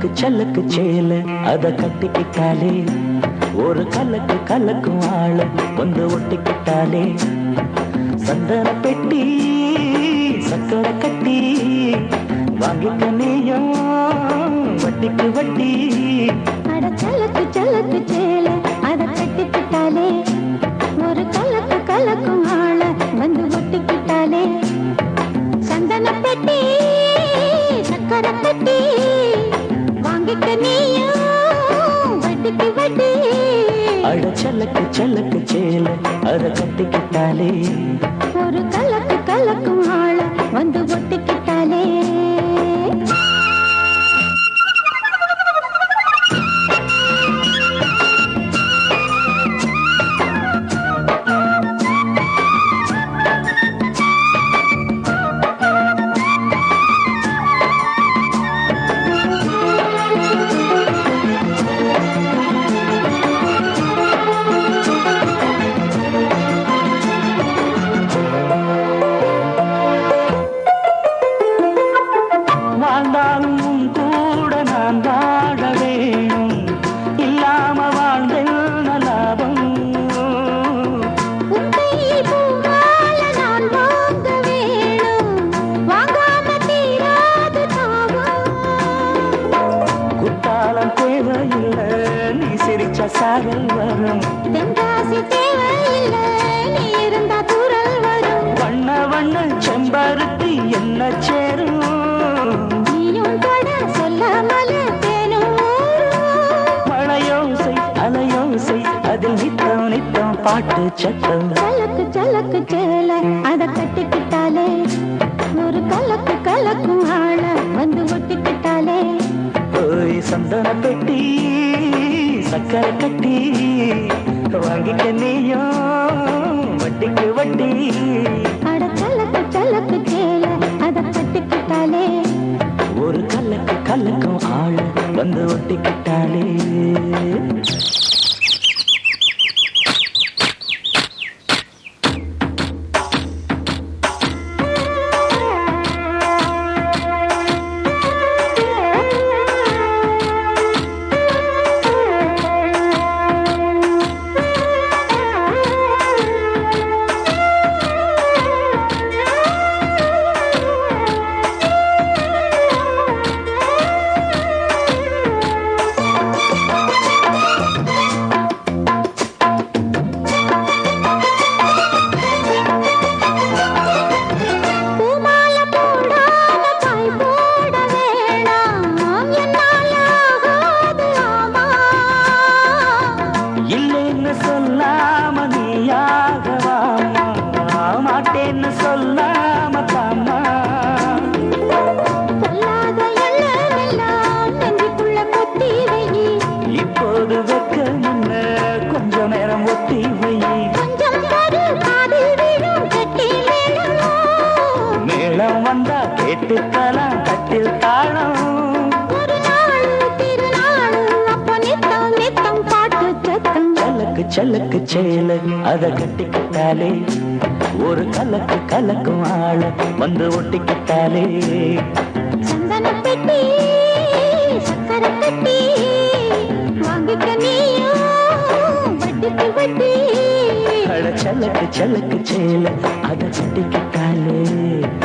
சல்லக்கு சேல அத கட்டிக்கிட்டாலே ஒரு கலக்கு கலக்கும் ஆள வந்து ஒட்டிக்கிட்டாலே சந்தன பெட்டி சக்கரை கட்டி வாங்கிக்க நீயும் வட்டிக்கு வட்டி அட சலக்கு சலக்கு சேல அத கட்டிக்கிட்டாலே ஒரு கலக்கு கலக்கும் ஆள வந்து ஒட்டிக்கிட்டாலே சந்தன பெட்டி சக்கரை கட்டி வாங்கிக்க நீயும் வட்டிக்கு வட்டி அட சல்லக்கு சல்லக்கு சேல அத கட்டிக்கிட்டாலே ஒரு கலக்கு கலக்கும் ஆள வந்து ஒட்டிக்கிட்டாலே வாழ்ந்தாலும் உன் கூட நான் வாழ வேணும் இல்லாம வாழ்ந்தென்ன லாபம் உன்னை பூமால நான் வாங்க வேணும் வாங்காம தீராது தாவம் குத்தாலம் தேவையில்லை நீ சிரிச்ச சாரல் வரும் தென்காசி தேவையில்லை நீ இருந்தா தூரல் வரும் வண்ண வண்ண செம்பருத்தி என்ன சேரும் நீயும் தொட சொல்லாமல தேனும் ஊறும். மழையோசை அலையோசை அதில் நித்தம் நித்தம் பாட்டு சத்தம் சலக்கு சலக்கு சேல அத கட்டிக்கிட்டாலே ஒரு கலக்கு கலக்கும் ஆள வந்து ஒட்டிக்கிட்டாலே ஓய் சந்தன பெட்டி சக்கரை கட்டி வாங்கிக்க நீயும் வட்டிக்கு வட்டி அட சலக்கு சலக்கு சேல அத கட்டிக்கிட்டாலே ஒரு கல்லக்கு கல்லக்கும் ஆள் வந்து ஒட்டிக்கிட்டாலே பூமால போடாம பாய் போட வேணாம் என்னால ஆகாது ஆமா இல்லைன்னு சொல்லாம நீயாகவாமா மாட்டேன்னு சொல்லாம தாமா பொல்லாத எண்ணமெல்லாம் நெஞ்சுக்குள்ள கொட்டி வையி இப்போது வெக்க முன்ன கொஞ்ச நேரம் ஒத்தி வை கொஞ்சம் கரு காதில் விழும் கட்டி மேளம் மேளம் வந்தா கேட்டுக்கலாம் கட்டில் தாளம் ஒரு நாள் திருநாள் அப்போ நித்தம் நித்தம் பாட்டு சத்தம் சலக்கு சலக்கு சேல அத கட்டிக்கிட்டாலே ஒரு கலக்கு கலக்கும் ஆள வந்து ஒட்டிக்கிட்டாலே சந்தன பெட்டி சக்கரை கட்டி வாங்கிக்க நீயும் வட்டிக்கு வட்டி அட சலக்கு சலக்கு சேல அத கட்டிக்கிட்டாலே